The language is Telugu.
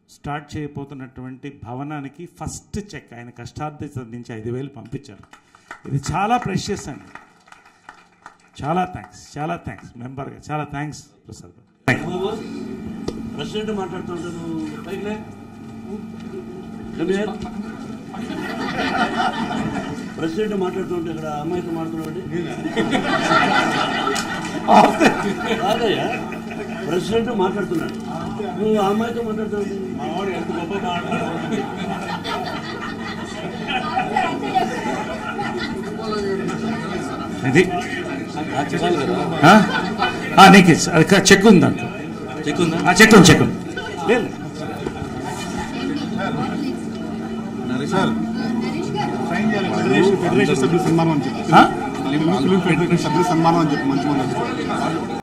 స్టార్ట్ చేయబోతున్నటువంటి భవనానికి ఫస్ట్ చెక్ ఆయన కష్టార్థిత నుంచి ఐదు వేలు పంపించారు ఇది చాలా ప్రెషియస్ అండి చాలా థ్యాంక్స్ చాలా థ్యాంక్స్ మెంబర్గా చాలా థ్యాంక్స్ ప్రసాద్ గారు. Thank you. బాబు ప్రెసిడెంట్ మాట్లాడుతుంటే నువ్వు పైకి లే. Come here. ప్రెసిడెంట్ మాట్లాడుతుంటే ఇక్కడ అమ్మాయితో మాట్లాడుతున్నాడు కాదయ్యా ప్రెసిడెంట్ మాట్లాడుతున్నాడు నువ్వు ఆ అమ్మాయితో మాట్లాడుతున్నావు మా వాడు ఎంత గొప్ప మాట్లాడారు ఇది చెప్పాలి కదా ఆ? ఆ, నీకు ఇచ్చ- అది క- చెక్ ఉంది దాంట్లో చెక్ ఉందా ఆ, చెక్ ఉంది చెక్ ఉంది లేదు సార్ ఫెడరేషన్ ఫెడరేషన్ సభ్యుల సన్మానం అని చెప్పి ఆ? ఫిలిం ఫెడరేషన్ సభ్యుల సన్మానం అని చెప్పి మంచి మంది